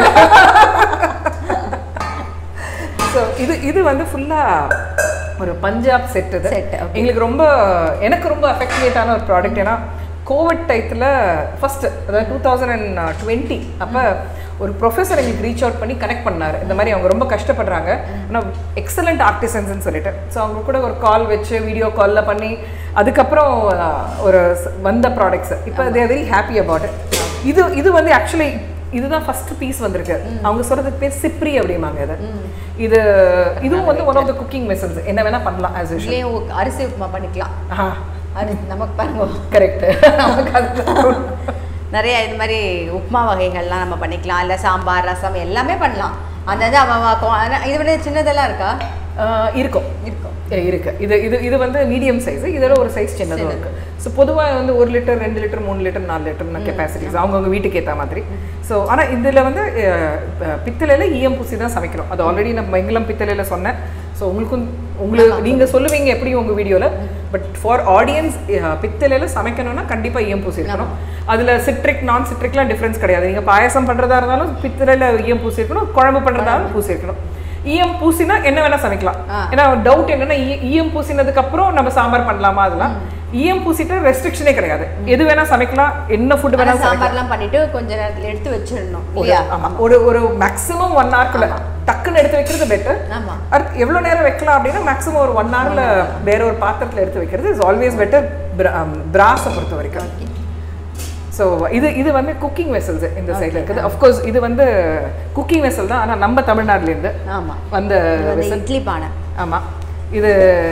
ஸோ இது இது வந்து ஃபுல்லா ஒரு பஞ்சாப் செட் இது Set, okay. எங்களுக்கு ரொம்ப எனக்கு ரொம்ப அஃபெக்டிவேட்டான ஒரு ப்ராடக்ட் ஏன்னா கோவிட் டயத்தில் ஃபர்ஸ்ட் அதாவது டூ தௌசண்ட் அண்ட் டுவெண்ட்டி அப்போ ஒரு ப்ரொஃபஸர் எங்களுக்கு ரீச் அவுட் பண்ணி கனெக்ட் பண்ணாரு இந்த மாதிரி அவங்க ரொம்ப கஷ்டப்படுறாங்க ஆனால் எக்ஸலண்ட் ஆர்டிசன்ஸ்னு சொல்லிட்டு ஸோ அவங்க கூட ஒரு கால் வச்சு வீடியோ காலில் பண்ணி அதுக்கப்புறம் அஹ், ஒரு ச- வந்த ப்ராடக்ட்ஸ் இப்போ தேர் வெரி ஹாப்பி அபவுட் இது இது வந்து ஆக்சுவலி இதுதான் ஃபர்ஸ்ட் பீஸ் வந்திருக்கு அவங்க சொல்றதுக்கு பேர் சிப்ரி அப்படிம்பாங்க இது இது இதுவும் வந்து ஒன் ஆஃப் த குக்கிங் மெசன்ஸ் என்ன வேணா பண்ணலாம் ஆஸ் யூஷுவல் இதுலயே உ- அரிசி உப்புமா பண்ணிக்கலாம் ஆ அரிசி நமக்கு பாருங்க கரெக்ட் நமக்கு அது நிறைய இது மாதிரி உப்புமா வகைகள்லாம் நம்ம பண்ணிக்கலாம் இல்லை சாம்பார் ரசம் எல்லாமே பண்ணலாம் அந்த இது அவ அவ கொ- ஆனா இது விட சின்னதெல்லாம் இருக்கா ஆஹ் இருக்கும் இருக்கும் ஏ, இருக்கு இது இது இது வந்து மீடியம் சைஸ் இதோட ஒரு சைஸ் சின்னதும் இருக்கு ஸோ பொதுவாக வந்து ஒரு லிட்டர் ரெண்டு லிட்டர் மூணு லிட்டர் நாலு லிட்டர்னு கெப்பாசிட்டிஸ் அவங்கவுங்க வீட்டுக்கு ஏற்ற மாதிரி ஸோ ஆனால் இதில் வந்து அஹ், அஹ், பித்தளையில ஈயம் பூசி தான் சமைக்கிறோம் அது ஆல்ரெடி நம்ம வெங்கலம் பித்தளையில சொன்னேன் ஸோ உங்களுக்கும் உங்களுக்கு நீங்கள் சொல்லுவீங்க எப்படி உங்கள் வீடியோவில் பட் ஃபார் ஆடியன்ஸ் பித்தளையில சமைக்கணும்னா கண்டிப்பாக ஈயம் பூசி இருக்கணும் அதில் சிட்ரிக் நான் சிட்ரிக்லாம் டிஃப்ரென்ஸ் கிடையாது நீங்கள் பாயசம் பண்ணுறதா இருந்தாலும் பித்தளையில ஈயம் பூசி இருக்கணும் குழம்பு பண்ணுறதா இருந்தாலும் பூசி இருக்கணும் ஈயம் பூசினா என்ன வேணா சமைக்கலாம் ஆ. ஏன்னா டவுட் என்னன்னா ஈ- ஈயம் பூசினதுக்கு அப்புறம் நம்ம சாம்பார் பண்ணலாமா அதெல்லாம் ஈயம் பூசிட்டு ரெஸ்ட்ரிக்ஷனே கிடையாது எது வேணா சமைக்கலாம் என்ன ஃபுட் வேணா ஆனா சமைக்கலாம் சாம்பார்லாம் பண்ணிட்டு கொஞ்ச நேரத்துல எடுத்து வச்சிடணும் ஒரு- இல்லையா ஆமா ஒரு ஒரு மேக்ஸிமம் ஒன் ஹவர்க்குள்ள டக்குன்னு எடுத்து வைக்கிறது பெட்டர் ஆமா அடுத்து எவ்வளோ நேரம் வைக்கலாம் அப்படின்னா மேக்ஸிமம் ஒரு ஒன் ஹவர்ல வேற ஒரு பாத்திரத்துல எடுத்து வைக்கிறது இஸ் ஆல்வேஸ் பெட்டர் பிராஸை பொறுத்த வரைக்கும் ஸோ இது இது வந்து குக்கிங் வெசல்ஸ் இந்த சைடில் இருக்குது அஃப்கோர்ஸ் இது வந்து குக்கிங் வெசல் தான் ஆனால் நம்ம தமிழ்நாட்டிலேருந்து ஆமா வந்த இது வந்து இட்லி பானை ஆமா இது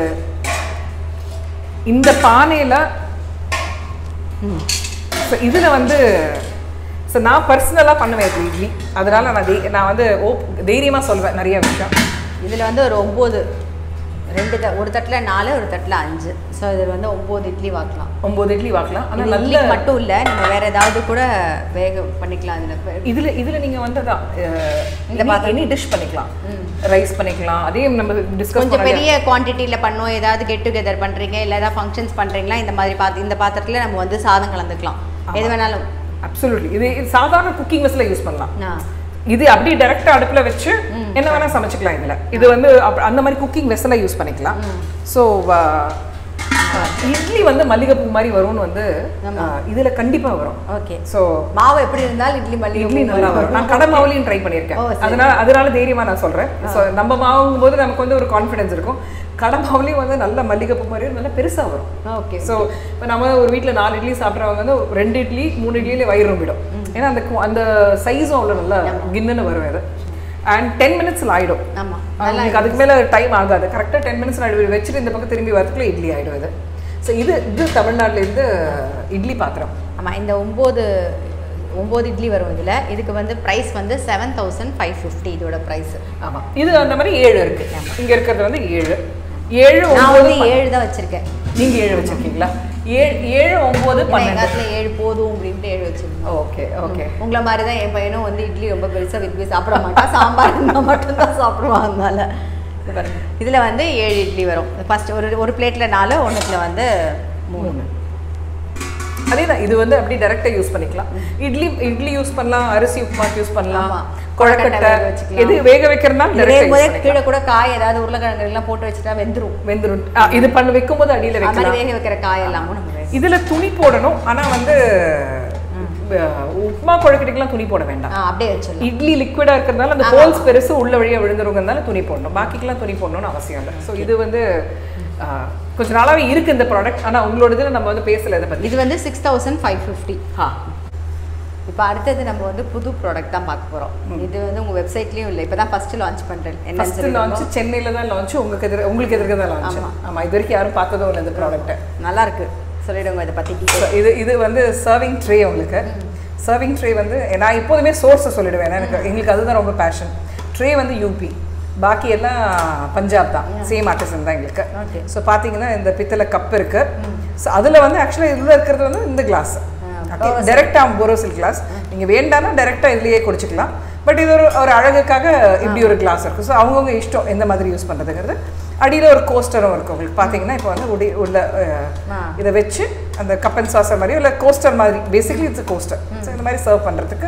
இந்த பானையில ஸோ இதுல வந்து ஸோ நான் பர்சனலாக பண்ணுவேன் இப்படி இட்லி அதனால நான் தை- நான் வந்து ஓப் தைரியமா சொல்வேன் நிறைய விஷயம் இதுல வந்து ஒரு ஒம்பது ரெண்டு த ஒரு தட்டுல நாலு ஒரு தட்டுல அஞ்சு ஸோ இதில் வந்து ஒம்பது இட்லி வாக்கலாம் ஒன்பது இட்லி வாக்கலாம் ஆனா இது நல்ல இட்லிக்கு மட்டும் இல்ல நம்ம வேற ஏதாவது கூட வேக பண்ணிக்கலாம் இதுல இதுல இதுல நீங்க வந்து அதான் இந்த இந்த பாத்திரம். எனி டிஷ் பண்ணிக்கலாம் ரைஸ் பண்ணிக்கலாம் அதே நம்ம டிஸ்கஸ் கொஞ்சம் பண்ண பெரிய குவான்டிட்டியில் பண்ணோம் ஏதாவது கெட் டுகெதர் பண்ணுறீங்க இல்லை ஏதாவது ஃபங்க்ஷன்ஸ் பண்ணுறீங்களா இந்த மாதிரி பாத்து இந்த பாத்திரத்தில் நம்ம வந்து சாதம் கலந்துக்கலாம் எது வேணாலும் அப்சல்யூட்லி இது இது சாதாரண குக்கிங் வெஸ்ல யூஸ் பண்ணலாம் ஆ இது அப்படியே டைரக்டா அடுப்புல வச்சு என்ன வேணா சமைச்சுக்கலாம் இதுல இது வந்து அப்ப- அந்த மாதிரி குக்கிங் வெஸ்ல யூஸ் பண்ணிக்கலாம் ஸோ இட்லி வந்து மல்லிகைப்பூ மாதிரி வரும்னு வந்து அஹ், இதுல கண்டிப்பா வரும் ஓகே ஸோ மாவு எப்படி இருந்தாலும் இட்லி மல்லி இட்லி நல்லா வரும் நான் கடை மாவுலையும் ட்ரை பண்ணியிருக்கேன் ஓ, சரி. அதனால அதனால தைரியமா நான் சொல்றேன் ஸோ நம்ம மாவுங்கும் போது நமக்கு வந்து ஒரு கான்ஃபிடன்ஸ் இருக்கும் கடை மாவுலையும் வந்து நல்ல மல்லிகைப்பூ மாதிரி நல்லா பெருசா வரும் ஓகே ஸோ இப்போ நம்ம ஒரு வீட்டில் நாலு இட்லி சாப்பிட்றவங்க வந்து ஒரு ரெண்டு இட்லி மூணு இட்லியிலே வயிறு ரொம்பிடும் ஏன்னா அந்த கு- அந்த சைஸும் அவ்வளோ நல்லா கின்னுன்னு வரும் இது அண்ட் டென் மினிட்ஸில் ஆயிடும் ஆமாம் உங்களுக்கு அதுக்கு மேலே டைம் ஆகாது கரெக்டாக டென் மினிட்ஸ் ஆயிடும் வச்சுட்டு இந்த பக்கம் திரும்பி வரதுக்குள்ள இட்லி ஆயிடும் இது ஸோ இது இது தமிழ்நாட்டிலேருந்து இட்லி பாத்திரம் ஆமாம் இந்த ஒம்பது ஒம்பது இட்லி வரும் இதில் இதுக்கு வந்து ப்ரைஸ் வந்து செவன் தௌசண்ட் ஃபைவ் ஃபிஃப்டி இதோட ப்ரைஸ் ஆமா இது அந்த மாதிரி ஏழு இருக்கு இங்க இருக்கிறது வந்து ஏழு ஏழு நான் ஒன்பது வந்து ஏழு தான் வச்சுருக்கேன் நீங்க ஏழு வச்சிருக்கீங்களா ஏழு ஏழு ஒன்பது எங்கள் பன்னெண்டு காலத்தில் ஏழு போதும் அப்படின்ட்டு ஏழு வச்சுருந்தோம் ஓகே ஓகே உங்களை மாதிரி தான் என் பையனும் வந்து இட்லி ரொம்ப பெருசாக விரும்பி சாப்பிட மாட்டான் சாம்பார் இருந்தால் மட்டும்தான் சாப்பிடுவான் அதனால இது பாருங்க இதில் வந்து ஏழு இட்லி வரும் ஃபர்ஸ்ட் ஒரு ஒரு பிளேட்டில் நாலு ஒன்றுத்தில் வந்து மூணு அதேதான் இது வந்து அப்படி டைரக்டா யூஸ் பண்ணிக்கலாம் இட்லி இட்லி யூஸ் பண்ணலாம் அரிசி உப்புமாக்கு யூஸ் பண்ணலாம் ஆமா. கொழக்கட்டை கொழுக்கட்டை வேக வச்சுக்கலாம். எது வேக வைக்கிறதுனால இதே direct ஆ use போதே பண்ணிக்கலாம். கீழே கூட காய் ஏதாவது உருளைக்கிழங்கு எல்லாம் போட்டு வச்சுட்டா வெந்துரும் வெந்துரும் ஆ, இது பண்ண வைக்கும்போது அடியில அது மாதிரி வைக்கலாம் வேக வைக்கிற காய் எல்லாமும் நம்ம வேக- இதுல துணி போடணும் ஆனா வந்து அஹ், உப்புமா கொழுக்கட்டைக்கெல்லாம் துணி போட வேண்டாம் ஆ, அப்படியே வச்சிடலாம் இட்லி லிக்விடா இருக்கிறதுனால அந்த ஹோல்ஸ் பெருசு உள்ள வழியா விழுந்துருங்கனால துணி போடணும் பாக்கிக்கெல்லாம் துணி போடணும்னு அவசியம் இல்லை ஸோ இது வந்து அஹ், கொஞ்ச நாளாவே இருக்கு இந்த ப்ராடக்ட் ஆனா உங்களோட இதுல நம்ம வந்து பேசல இதை பத்தி இது வந்து சிக்ஸ் தௌசண்ட் ஃபைவ் ஃபிஃப்டி ஆ இப்போ அடுத்தது நம்ம வந்து புது ப்ராடக்ட் தான் பார்க்க போறோம் இது வந்து உங்க வெப்சைட்லயும் இல்லை இப்போ தான் ஃபர்ஸ்ட் லான்ச் பண்றேன் என்னன்னு ஃபர்ஸ்ட் சொல்லி லான்ச் சென்னையில தான் லான்ச் உங்களுக்கு எதிர உங்களுக்கு எதிர்க்க தான் லான்ச் ஆமா. ஆமா இது வரைக்கும் யாரும் பார்த்ததும் இல்லை இந்த ப்ராடக்ட்டை நல்லா இருக்கு சொல்லிடுங்க இதை பத்தி detail. இது இது வந்து சர்விங் ட்ரே உங்களுக்கு சர்விங் ட்ரே வந்து நான் எப்போதுமே சோர்ஸை சொல்லிடுவேன் ஏன்னா எனக்கு எங்களுக்கு அதுதான் ரொம்ப பேஷன் ட்ரே வந்து யூபி பாக்கி எல்லாம் பஞ்சாப் தான் சேம் ஆர்டிசன் தான் எங்களுக்கு Okay. ஸோ பார்த்தீங்கன்னா இந்த பித்தளை கப் இருக்கு ஸோ அதில் வந்து ஆக்சுவலாக இதில் இருக்கிறது வந்து இந்த கிளாஸ் ஓகே டேரெக்டாக போரோசில் கிளாஸ் நீங்கள் வேண்டாம்னா டேரெக்டாக இதுலேயே குடிச்சிக்கலாம் பட் இது ஒரு ஒரு அழகுக்காக இப்படி ஒரு கிளாஸ் இருக்கும் ஸோ அவங்கவுங்க இஷ்டம் எந்த மாதிரி யூஸ் பண்ணுறதுங்கிறது அடியில் ஒரு கோஸ்டரும் இருக்கும் உங்களுக்கு பார்த்தீங்கன்னா இப்போ வந்து உடி உள்ள அஹ், ஆ. இதை வச்சு அந்த கப் அண்ட் சாசர் மாதிரி இல்லை கோஸ்டர் மாதிரி பேசிக்லி இட்ஸ் கோஸ்டர் ஸோ இந்த மாதிரி சர்வ் பண்ணுறதுக்கு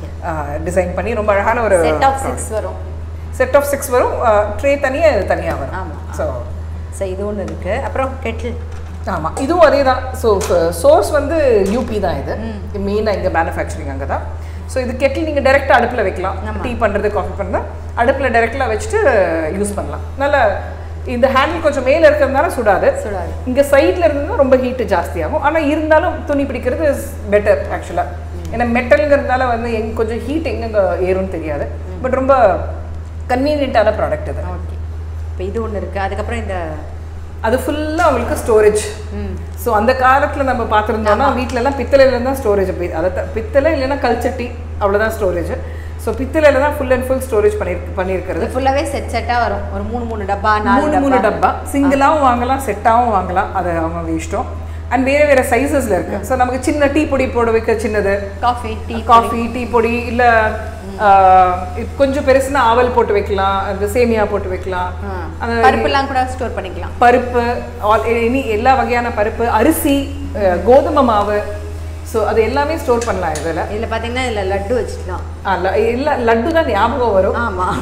டிசைன் பண்ணி ரொம்ப அழகான ஒரு செட் ஆஃப் சிக்ஸ் வரும் செட் ஆஃப் சிக்ஸ் வரும் ட்ரே தனியாக இது தனியாக வரும் ஆமா. ஸோ ஸோ இது ஒன்று இருக்கு அப்புறம் கெட்டில் ஆமாம் இதுவும் அதே தான் ஸோ சோர்ஸ் வந்து யூபி தான் இது மெயினாக இங்கே மேனுஃபேக்சரிங் அங்கே தான் ஸோ இது கெட்டில் நீங்கள் டேரெக்டாக அடுப்பில் வைக்கலாம் ஆமா. டீ பண்ணுறது காஃபி பண்ணுறது அடுப்பில் டேரெக்டாக வச்சுட்டு யூஸ் பண்ணலாம் நல்லா இந்த ஹேண்டில் கொஞ்சம் மேலே இருக்கிறதுனால சுடாது சுடாது. இங்கே சைடில் இருந்தால் ரொம்ப ஹீட்டு ஜாஸ்தியாகும் ஆனால் இருந்தாலும் துணி பிடிக்கிறது இஸ் பெட்டர் ஆக்சுவலாக ஏன்னா மெட்டலுங்கிறதுனால வந்து எங் கொஞ்சம் ஹீட் எங்கெங்கே ஏறும்னு தெரியாது பட் ரொம்ப கன்வீனியண்ட்டான ப்ராடக்ட் இது ஓகே இப்போ இது ஒன்று இருக்கு அதுக்கப்புறம் இந்த அது ஃபுல்லாக உங்களுக்கு ஸ்டோரேஜ் ம் ஸோ அந்த காலத்தில் நம்ம பார்த்துருந்தோம்னா வீட்டிலலாம் பித்தளையில தான் ஸ்டோரேஜ் அதை த- பித்தளை இல்லைன்னா கல்ச்சட்டி அவ்வளோதான் ஸ்டோரேஜ் ஸோ பித்தளையில தான் ஃபுல் அண்ட் ஃபுல் ஸ்டோரேஜ் பண்ணி பண்ணியிருக்கிறது இது ஃபுல்லாகவே செட் செட்டாக வரும் ஒரு மூணு மூணு டப்பா நாலு மூணு மூணு டப்பா சிங்கிளாகவும் வாங்கலாம் செட்டாகவும் வாங்கலாம் அது அவங்க இஷ்டம் அண்ட் வேறு வேறு சைஸஸில் இருக்குது ஸோ நமக்கு சின்ன டீ பொடி போட வைக்க சின்னது காஃபி டீ காஃபி டீ பொடி இல்லை கொஞ்சம் பெருசுனா ஆவல் போட்டு வைக்கலாம் அந்த சேமியா போட்டு வைக்கலாம் அந்த பருப்புலாம் கூட ஸ்டோர் பண்ணிக்கலாம் பருப்பு ஆல் இனி எல்லா வகையான பருப்பு அரிசி அஹ், கோதுமை மாவு ஸோ அது எல்லாமே ஸ்டோர் பண்ணலாம் இதில் இதில் பார்த்தீங்கன்னா இதில் லட்டு வச்சுக்கலாம் இல்லை லட்டு தான் ஞாபகம் வரும் ஆமாம்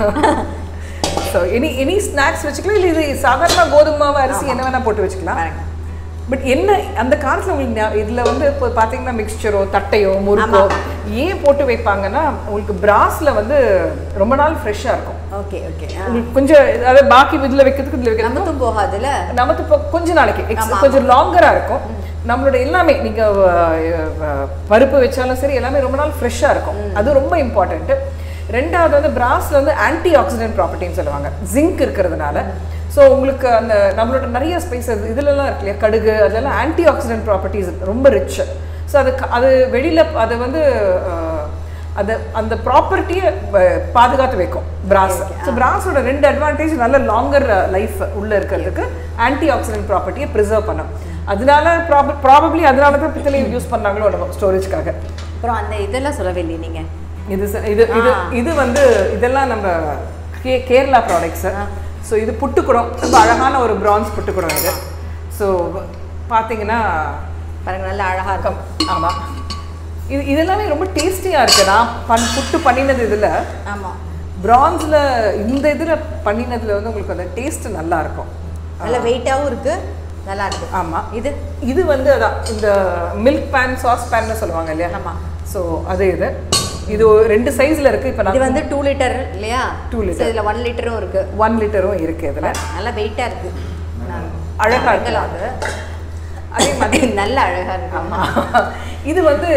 ஸோ எனி எனி ஸ்நாக்ஸ் வச்சுக்கலாம் இல்லை இது சாதாரண கோதுமை மாவு அரிசி என்ன வேணால் போட்டு வச்சுக்கலாம் பாருங்க பட் என்ன அந்த காலத்தில் உங்களுக்கு ஞா- இதுல வந்து இப்போ பார்த்தீங்கன்னா மிக்சரோ தட்டையோ முறுக்கோ ஏன் போட்டு வைப்பாங்கன்னா உங்களுக்கு பிராஸ்ல வந்து ரொம்ப நாள் ஃப்ரெஷ்ஷாக இருக்கும் ஓகே ஓகே உங்களுக்கு கொஞ்சம் அதாவது பாக்கி இதில் வைக்கிறதுக்கு இதில் வைக்கிறது நமத்தும் போகாதுல்ல நமக்கு இப்போ கொஞ்ச நாளைக்கு ex- கொஞ்சம் லாங்கரா இருக்கும் நம்மளோட எல்லாமே நீங்க அஹ், அஹ், பருப்பு வச்சாலும் சரி எல்லாமே ரொம்ப நாள் ஃப்ரெஷ்ஷாக இருக்கும் அது ரொம்ப இம்பார்ட்டன்ட் ரெண்டாவது வந்து பிராஸ்ல வந்து ஆன்டி ஆக்சிடென்ட் ப்ராப்பர்ட்டின்னு சொல்லுவாங்க ஜிங்க் இருக்கிறதுனால ஸோ உங்களுக்கு அந்த நம்மளோட நிறைய ஸ்பைசஸ் இதுலலாம் இருக்கு இல்லையா கடுகு அதெல்லாம் ஆன்டி ஆக்சிடென்ட் ப்ராப்பர்ட்டிஸ் ரொம்ப ரிச் ஸோ அது க- அது வெளியில அது வந்து அஹ், அது அந்த ப்ராப்பர்ட்டியை பாதுகாத்து வைக்கும் பிராஸ் ஸோ பிராஸோட ரெண்டு அட்வான்டேஜ் நல்ல லாங்கர் லைஃப் உள்ள இருக்கிறதுக்கு ஆன்டி ஆக்சிடென்ட் ப்ராப்பர்ட்டியை ப்ரிசர்வ் பண்ணும் அதனால ப்ராபப்ளி அதனால தான் பித்தளை யூஸ் பண்ணாங்களோ நம்ம ஸ்டோரேஜ்க்காக அப்புறம் அந்த இதெல்லாம் சொல்லவே இல்லை நீங்கள் இது ச- இது இது இது வந்து இதெல்லாம் நம்ம கே கேரளா ப்ராடக்ட்ஸு ஸோ இது புட்டுக்குடம் ரொம்ப அழகான ஒரு பிரான்ஸ் புட்டுக்குடம் இது ஸோ பார்த்தீங்கன்னா பாருங்க நல்லா அழகா இருக்கும் ஆமாம் இது இதெல்லாமே ரொம்ப டேஸ்டியாக இருக்குது நான் பண் புட்டு பண்ணினது இதில் ஆமா பிரான்ஸில் இந்த இதில் பண்ணினதுல வந்து உங்களுக்கு அந்த டேஸ்ட் நல்லா இருக்கும் நல்ல வெயிட்டாவும் இருக்கு நல்லா இருக்கு ஆமாம் இது இது வந்து அதான் இந்த மில்க் பேன் சாஸ் பேன்னு சொல்லுவாங்க இல்லையா ஆமா. ஸோ அது இது இது ஒரு ரெண்டு சைஸில் இருக்குது இப்போ இது நான் வந்து டூ லிட்டர் இல்லையா Two liter. So, இதுல ஒன் லிட்டரும் இருக்கு ஒன் லிட்டரும் இருக்குது இதில் நல்லா வெயிட்டா இருக்கு நான் அழகா இருக்கு. வெங்கலம் அது. அதே மாதிரி நல்ல அழகா இருக்கு ஆமா. இது வந்து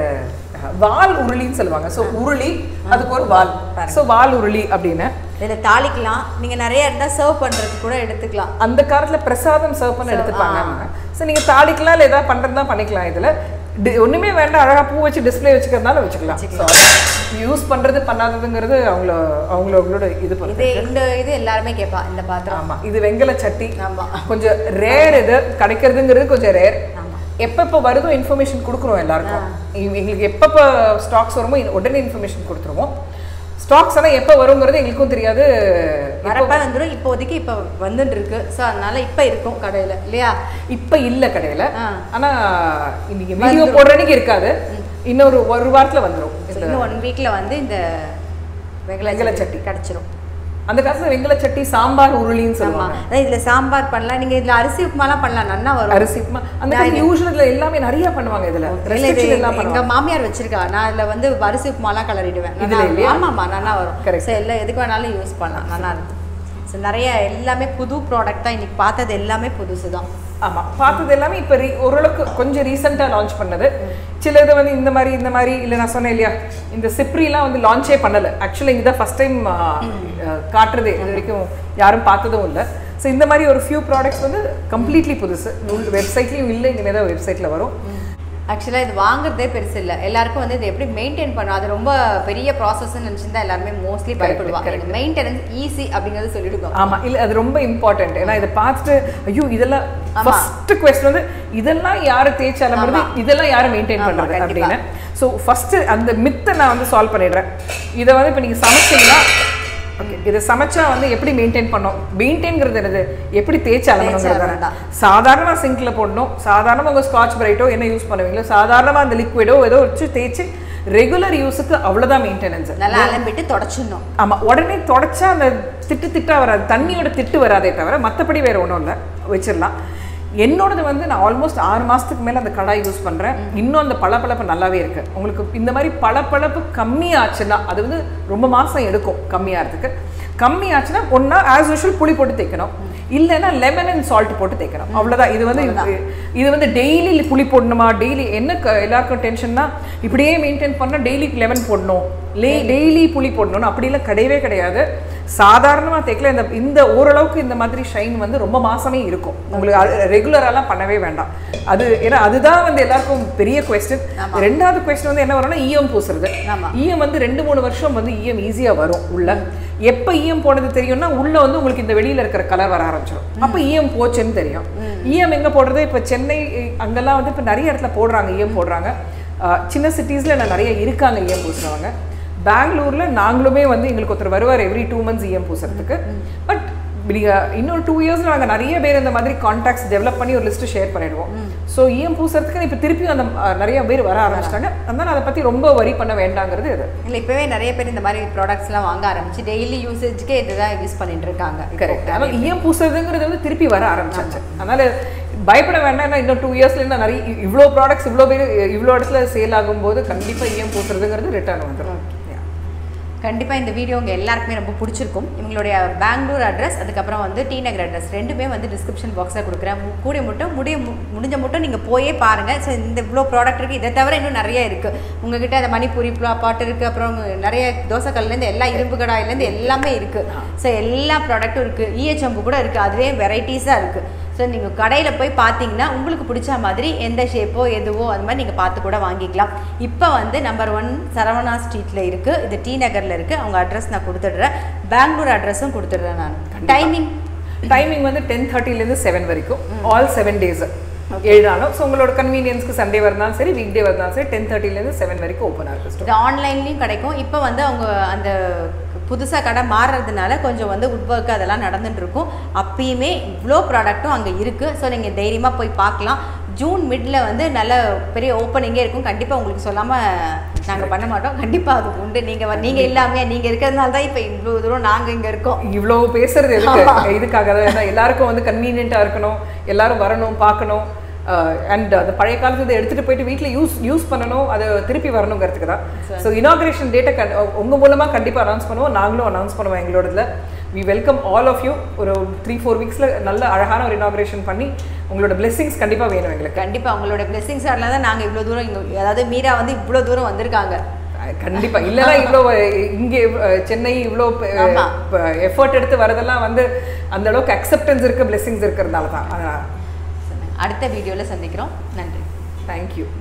வால் உருளின்னு சொல்லுவாங்க ஸோ உருளி அதுக்கு ஒரு வால் ஸோ வால் உருளி அப்படின்னு இதுல தாளிக்கலாம் நீங்க நிறைய இருந்தா சர்வ் பண்றதுக்கு கூட எடுத்துக்கலாம் அந்த காலத்துல பிரசாதம் சர்வ் பண்ண எடுத்துப்பாங்க ஸோ நீங்க தாளிக்கலாம் இல்லை ஏதாவது பண்ணுறதா பண்ணிக்கலாம் இதுல டி- ஒண்ணுமே வேண்டாம் அழகா பூ வச்சு டிஸ்ப்ளே வச்சுக்கிறதுனால வச்சுக்கலாம் யூஸ் பண்றது பண்ணாததுங்கிறது அவங்கள அவங்களோட இது பண்ணு இது இந்த இது எல்லாருமே கேட்பா இந்த பாத்திரம் ஆமா இது வெங்கல சட்டி ஆமா கொஞ்சம் ரேர் இது கிடைக்கிறதுங்கிறது கொஞ்சம் ரேர் ஆமா எப்பப்போ வருதோ இன்ஃபர்மேஷன் கொடுக்குறோம் எல்லாருக்கும் எங்க- எங்களுக்கு எப்பப்போ ஸ்டாக்ஸ் வருமோ இ- உடனே இன்ஃபர்மேஷன் கொடுத்துருவோம் ஸ்டாக்ஸ் ஆனால் எப்போ வருங்கிறது எங்களுக்கும் தெரியாது வரப்ப வந்துடும் இப்போதைக்கு இப்போ வந்துட்டு இருக்கு ஸோ அதனால இப்போ இருக்கும் கடையில் இல்லையா இப்ப இல்ல கடையில ஆ. ஆனா இன்னைக்கு வீடியோ போடுற அன்னைக்கு இருக்காது இன்னொரு ஒரு வாரத்துல வந்துரும் So, இன்னும் ஒன் வீக்கில் வந்து இந்த வெங்கல வெங்கல சட்னி கிடச்சிரும் அந்த காலத்துல வெங்கல சட்டி சாம்பார் உருளின்னு ஆமா சொல்லுவாங்க அதான் இதுல சாம்பார் பண்ணலாம் நீங்க இதுல அரிசி உப்புமாலாம் பண்ணலாம் நல்லா வரும் அரிசி உப்புமா அந்த காலத்துல யூஸ்வல் எல்லாமே நிறைய பண்ணுவாங்க இதுல இல்ல, இது ரெஸ்ட்ரிக்ஷன் எல்லாம் எங்க பண்ணுவாங்க மாமியார் வச்சிருக்கா நான் இதுல வந்து அரிசி உப்புமாலாம் கலரிடுவேன் நல்லா இதுல இருக்கும். இல்லையா? ஆமாமா நல்லா வரும் Correct. சரி எல்லாம் எதுக்கு வேணாலும் யூஸ் பண்ணலாம் நல்லா இருக்கும் ஸோ நிறைய எல்லாமே புது ப்ராடக்ட் தான் இன்னைக்கு பார்த்தது எல்லாமே புதுசு தான் ஆமா பார்த்தது எல்லாமே இப்ப re- ஓரளவுக்கு கொஞ்சம் ரீசெண்டா லான்ச் பண்ணது சில இது வந்து இந்த மாதிரி இந்த மாதிரி இல்ல நான் சொன்னேன் இல்லையா இந்த சிப்ரிலாம் வந்து லான்ச்சே பண்ணல ஆக்சுவலி இதுதான் ஃபர்ஸ்ட் டைம் காட்டுறது இது வரைக்கும் யாரும் பார்த்ததும் இல்லை ஸோ இந்த மாதிரி ஒரு ஃபியூ ப்ராடக்ட்ஸ் வந்து கம்ப்ளீட்லி புதுசு வெப்சைட்லயும் இல்லை இனிமேல் தான் வெப்சைட்ல வரும் ஆக்சுவலாக இது வாங்குறதே பெருசு இல்லை எல்லாருக்கும் வந்து இது எப்படி மெயின்டைன் பண்ணும் அது ரொம்ப பெரிய ப்ராசஸ்ன்னு நினச்சிருந்தா எல்லாருமே மோஸ்ட்லி பயப்படுவாங்க மெயின்டெனன்ஸ் ஈஸி அப்படிங்கிறது சொல்லிடுவோம் ஆமா இல்ல அது ரொம்ப இம்பார்ட்டன்ட் ஏன்னா இதை பார்த்துட்டு ஐயோ இதெல்லாம் ஆமா. ஃபர்ஸ்ட் கொஸ்டின் வந்து இதெல்லாம் யாரு தேய்ச்சி அலம்புறது இதெல்லாம் யாரு மெயின்டைன் ஆமா, பண்றது கண்டிப்பா. அப்படின்னு ஸோ ஃபர்ஸ்ட் அந்த மித்தை நான் வந்து சால்வ் பண்ணிடுறேன் இதை வந்து இப்போ நீங்க சமைச்சீங்கன்னா ஓகே இதை சமைச்சா வந்து எப்படி மெயின்டைன் பண்ணோம் மெயின்டைன்ங்கிறது என்னது எப்படி தேய்ச்சி அலம்பணுங்கிறது அலம்பணும் தானே. சாதாரணமா சிங்க்ல போடணும் சாதாரணமா உங்க ஸ்காட்ச் பிரைட்டோ என்ன யூஸ் பண்ணுவீங்களோ சாதாரணமா அந்த லிக்விடோ ஏதோ வச்சு தேய்ச்சி ரெகுலர் யூஸுக்கு அவ்வளவுதான் மெயின்டெனன்ஸ் நல்லா அலம்பிட்டு தொடச்சிடணும் ஆமா உடனே தொடச்சா அந்த திட்டு திட்டா வராது தண்ணியோட திட்டு வராதே தவிர மத்தபடி வேற ஒண்ணும் இல்லை வச்சிடலாம் என்னோடது வந்து நான் ஆல்மோஸ்ட் ஆறு மாசத்துக்கு மேல அந்த கடாய் யூஸ் பண்றேன் இன்னும் அந்த பளபளப்பு நல்லாவே இருக்கு உங்களுக்கு இந்த மாதிரி பளபளப்பு கம்மியாச்சுன்னா அது வந்து ரொம்ப மாசம் எடுக்கும் கம்மியாகிறதுக்கு கம்மியாச்சுன்னா ஒண்ணா ஆஸ் யூஷுவல் புளி போட்டு தேய்க்கணும் இல்லைன்னா லெமன் அண்ட் சால்ட் போட்டு தேய்க்கணும் அவ்வளவுதான் இது வந்து இது வந்து டெய்லி புளி போடணுமா டெய்லி என்ன க- எல்லாருக்கும் டென்ஷன்னா இப்படியே மெயின்டைன் பண்ணா டெய்லி லெமன் போடணும் லே டெய்லி புளி போடணும் அப்படிலாம் கிடையவே கிடையாது சாதாரணமா தேய்க்கல இந்த இந்த ஓரளவுக்கு இந்த மாதிரி ஷைன் வந்து ரொம்ப மாசமே இருக்கும் உங்களுக்கு ரெகுலராலாம் பண்ணவே வேண்டாம் அது ஏன்னா அதுதான் வந்து எல்லாருக்கும் பெரிய கொஸ்டின் ரெண்டாவது கொஸ்டின் வந்து என்ன வரும்னா ஈயம் பூசுறது ஆமா. ஈயம் வந்து ரெண்டு மூணு வருஷம் வந்து ஈயம் ஈஸியா வரும் உள்ள எப்ப ஈயம் போனது தெரியும்னா உள்ள வந்து உங்களுக்கு இந்த வெளியில இருக்கிற கலர் வர ஆரம்பிச்சிடும் அப்ப ஈயம் போச்சுன்னு தெரியும் ஈயம் எங்க போடுறது இப்ப சென்னை அங்கெல்லாம் வந்து இப்ப நிறைய இடத்துல போடுறாங்க ஈயம் போடுறாங்க அஹ் சின்ன சிட்டிஸ்ல நான் நிறைய இருக்காங்க ஈயம் பூசுறவங்க பெங்களூர்ல நாங்களுமே வந்து எங்களுக்கு ஒருத்தர் வருவார் எவ்ரி டூ மந்த்ஸ் ஈஎம் பூசுறதுக்கு பட் நீங்க இன்னொரு டூ இயர்ஸ்ல நாங்க நிறைய பேர் இந்த மாதிரி கான்டாக்ட்ஸ் டெவலப் பண்ணி ஒரு லிஸ்ட் ஷேர் பண்ணிடுவோம் ஸோ இஎம் பூசுறதுக்கு இப்போ திருப்பியும் அந்த அஹ், நிறைய பேர் வர ஆரம்பிச்சிட்டாங்க அதனால அதை பத்தி ரொம்ப வரி பண்ண வேண்டாங்கிறது இது இல்லை இப்போவே நிறைய பேர் இந்த மாதிரி ப்ராடக்ட்ஸ்லாம் வாங்க ஆரம்பிச்சு டெய்லி யூசேஜ்க்கே இதுதான் யூஸ் பண்ணிட்டு இருக்காங்க இப்போ. கரெக்ட் ஆனால் இஎம் பூசுறதுங்கிறது வந்து திருப்பி வர ஆரம்பிச்சாச்சு அதனால பயப்பட வேண்டாம் ஏன்னா இன்னும் டூ இயர்ஸ்ல இருந்தா நிறைய இவ்வளோ ப்ராடக்ட்ஸ் இவ்வளோ பேர் இவ்வளோ இடத்துல சேல் ஆகும்போது கண்டிப்பா இஎம் பூசுறதுங்கிறது ரிட்டர்ன் வந்துடும் Yeah. கண்டிப்பா இந்த வீடியோ உங்க எல்லாருக்குமே ரொம்ப பிடிச்சிருக்கும் இவங்களுடைய பெங்களூர் அட்ரஸ் அதுக்கப்புறம் வந்து டி நகர் அட்ரஸ் ரெண்டுமே வந்து டிஸ்கிரிப்ஷன் பாக்ஸில் கொடுக்குறேன் மு- கூடிய மட்டும் முடிய மு- முடிஞ்ச மட்டும் நீங்கள் போயே பாருங்கள் ஸோ இந்த இவ்வளோ ப்ராடக்ட் இருக்குது இதை தவிர இன்னும் நிறைய இருக்குது உங்ககிட்ட அந்த மணிப்பூரி பா- பாட்டு இருக்குது அப்புறம் நிறைய தோசைக்கல்லேருந்து எல்லா இரும்பு கடாயிலேருந்து எல்லாமே இருக்குது ஸோ எல்லா ப்ராடக்ட்டும் இருக்குது ஈயச்சம்பு கூட இருக்குது அதுவே வெரைட்டிஸாக இருக்குது ஸோ நீங்கள் கடையில் போய் பார்த்தீங்கன்னா உங்களுக்கு பிடிச்ச மாதிரி எந்த ஷேப்போ எதுவோ அது மாதிரி நீங்கள் பார்த்து கூட வாங்கிக்கலாம் இப்போ வந்து நம்பர் ஒன் சரவணா ஸ்ட்ரீட்டில் இருக்குது இது டி நகரில் இருக்குது அவங்க அட்ரஸ் நான் கொடுத்துட்றேன் பெங்களூர் அட்ரஸும் கொடுத்துட்றேன் நான் டைமிங் டைமிங் வந்து டென் தேர்ட்டிலேருந்து செவன் வரைக்கும் ஆல் செவன் டேஸ் ஏழு நாளும் ஸோ உங்களோட கன்வீனியன்ஸ்க்கு சண்டே வரனாலும் சரி வீக் டே வரனாலும் சரி டென் தேர்ட்டிலேருந்து செவன் வரைக்கும் ஓப்பனாக இருக்கு store. இது ஆன்லைன்லேயும் கிடைக்கும் இப்போ வந்து அவங்க அந்த புதுசாக கடை மாறுறதுனால கொஞ்சம் வந்து உட் ஒர்க் அதெல்லாம் நடந்துட்டு இருக்கும் அப்பயுமே இவ்வளோ ப்ராடக்ட்டும் அங்கே இருக்குது ஸோ நீங்கள் தைரியமாக போய் பார்க்கலாம் ஜூன் மிட்ல வந்து நல்ல பெரிய ஓப்பனிங்கே இருக்கும் கண்டிப்பாக உங்களுக்கு சொல்லாமல் நாங்கள் பண்ண மாட்டோம் கண்டிப்பாக அது உண்டு நீங்கள் நீங்கள் இல்லாமல் நீங்கள் இருக்கிறதுனால தான் இப்போ இவ்வளோ தூரம் நாங்கள் இங்கே இருக்கோம் இவ்வளோ பேசுறது எதுக்கு இதுக்காக தான் ஏன்னா எல்லாருக்கும் வந்து கன்வீனியண்ட்டாக இருக்கணும் எல்லாரும் வரணும் பார்க்கணும் அண்ட் அந்த பழைய காலத்து இதை எடுத்துட்டு போயிட்டு வீட்டில் யூஸ் யூஸ் பண்ணணும் அதை திருப்பி வரணுங்கிறதுக்கு தான் ஸோ இனாகிரேஷன் டேட்டை கண் உங்க மூலமா கண்டிப்பாக அனௌன்ஸ் பண்ணுவோம் நாங்களும் அனௌன்ஸ் பண்ணுவோம் எங்களோடதுல we welcome all of you ஒரு த்ரீ ஃபோர் வீக்ஸில் நல்ல அழகான ஒரு இனாகிரேஷன் பண்ணி உங்களோட blessings கண்டிப்பா வேணும் எங்களுக்கு கண்டிப்பாக உங்களோட பிளெஸிங்ஸ் தான் நாங்கள் இவ்வளோ தூரம் இங்கே அதாவது மீரா வந்து இவ்வளோ தூரம் வந்திருக்காங்க கண்டிப்பா இல்லைன்னா இவ்வளோ இங்கே இவ்வ- சென்னை இவ்வளோ ஆமா. எஃபர்ட் எடுத்து வரதெல்லாம் வந்து அந்த அளவுக்கு அக்செப்டன்ஸ் இருக்கு blessings இருக்கிறதுனால தான் அடுத்த வீடியோவில் சந்திக்கிறோம் நன்றி தேங்க்யூ